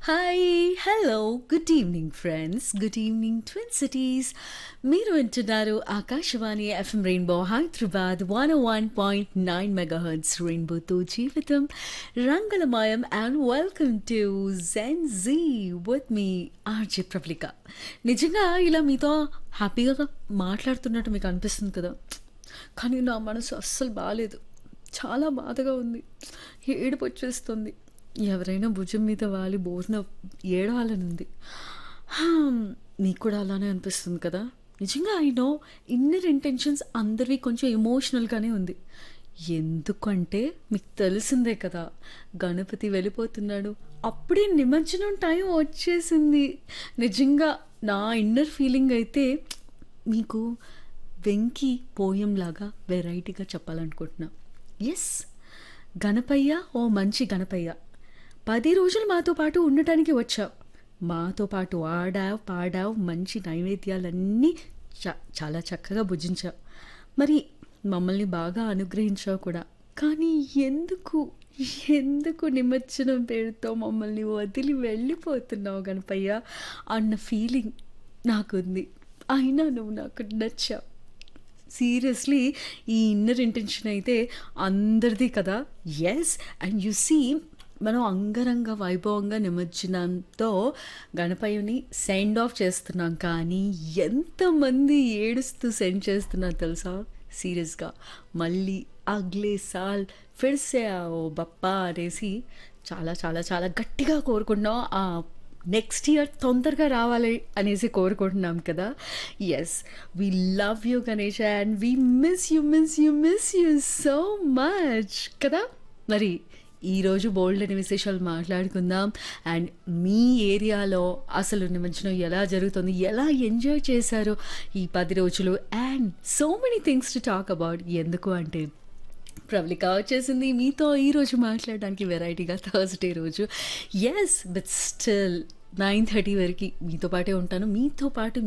hi hello good evening friends good evening twin cities మీరు వింటున్నారు Akashvani FM rainbow Hyderabad one one point nine mega hertz రెయిన్బోతో జీవితం రంగులమయం and welcome to Gen Z with me RJ Prablika నిజంగా ఇలా మీతో హ్యాపీగా మాట్లాడుతున్నట్టు మీకు అనిపిస్తుంది కదా కానీ నా మనసు అస్సలు బాగాలేదు చాలా బాధగా ఉంది ఏడుపు వచ్చేస్తుంది ఎవరైనా భుజం మీద వాలి బోర్న ఏడవాలని ఉంది హామ్, మీకు కూడా అలానే అనిపిస్తుంది కదా నిజంగా ఐ నో ఇన్నర్ ఇంటెన్షన్స్ అందరివి కొంచెం ఎమోషనల్గానే ఉంది ఎందుకంటే మీకు తెలిసిందే కదా గణపతి వెళ్ళిపోతున్నాడు అప్పుడే నిమజ్జనం టైం వచ్చేసింది నిజంగా నా ఇన్నర్ ఫీలింగ్ అయితే మీకు వెంకి పోయంలాగా వెరైటీగా చెప్పాలనుకుంటున్నా ఎస్ గణపయ్య ఓ మంచి గణపయ్య పది రోజులు మాతో పాటు ఉండటానికి వచ్చావు మాతో పాటు ఆడావు పాడావు మంచి నైవేద్యాలన్నీ చ- చాలా చక్కగా భుజించావు మరి మమ్మల్ని బాగా అనుగ్రహించావు కూడా కానీ ఎందుకు ఎందుకు నిమజ్జనం పేరుతో మమ్మల్ని వదిలి వెళ్ళిపోతున్నావు గణపయ్య అన్న ఫీలింగ్ నాకుంది అయినా నువ్వు నాకు నచ్చావు సీరియస్లీ ఈ ఇన్నర్ ఇంటెన్షన్ అయితే అందరిది కదా ఎస్ అండ్ యు సీ మనం అంగరంగ వైభవంగా నిమజ్జనంతో గణపయ్యని సెండ్ ఆఫ్ చేస్తున్నాం కానీ ఎంతమంది ఏడుస్తూ సెండ్ చేస్తున్నారు తెలుసా సీరియస్గా మళ్ళీ అగ్లే సాల్ ఫిర్సే ఓ బప్పా అనేసి చాలా చాలా చాలా గట్టిగా కోరుకుంటున్నాం ఆ నెక్స్ట్ ఇయర్ తొందరగా రావాలి అనేసి కోరుకుంటున్నాం కదా yes we love you Ganesh and we miss you miss you miss you so much కదా మరి ఈరోజు బోల్డ్ అనే విశేషాలు మాట్లాడుకుందాం అండ్ మీ ఏరియాలో అసలు నిమజ్జనం ఎలా జరుగుతుంది ఎలా ఎంజాయ్ చేశారో ఈ పది రోజులు and so many things to talk about ఎందుకు అంటే ప్రబలిక వచ్చేసింది మీతో ఈరోజు మాట్లాడడానికి వెరైటీగా థర్స్డే రోజు yes but still nine thirty వరకు మీతో పాటే ఉంటాను మీతో పాటు